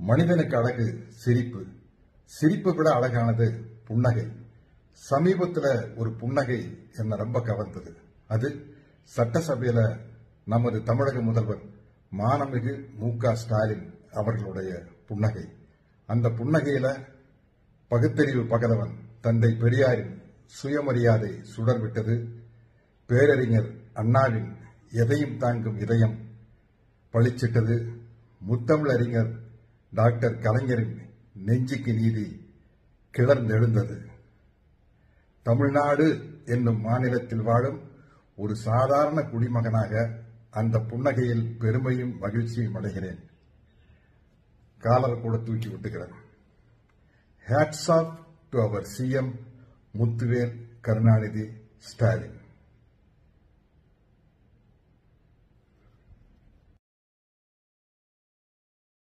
மனிதனுக்கு அழகு சிரிப்பு சிரிப்பு விட அழகானது புன்னகை சமீபத்தில் ஒரு புன்னகை என்ன ரொம்ப கவர்ந்தது அது சட்டசபையில நமது தமிழக முதல்வர் மானமிகு மு க ஸ்டாலின் அவர்களுடைய புன்னகை அந்த புன்னகையில பகுத்தறிவு பகலவன் தந்தை பெரியாரின் சுயமரியாதை சுடர்விட்டது பேரறிஞர் அண்ணாவின் எதையும் தாங்கும் இதயம் பளிச்சிட்டது முத்தமிழறிஞர் டாக்டர் கலைஞரின் நெஞ்சுக்கு நீதி கிளர்ந்தெழுந்தது தமிழ்நாடு என்னும் மாநிலத்தில் வாழும் ஒரு சாதாரண குடிமகனாக அந்த புன்னகையில் பெருமையும் மகிழ்ச்சியும் அடைகிறேன் காலர் கூட தூக்கி விட்டுகிறேன் ஹேட்ஸ் ஆஃப் டு அவர் சிஎம் முத்துவேல் கருணாநிதி ஸ்டாலின்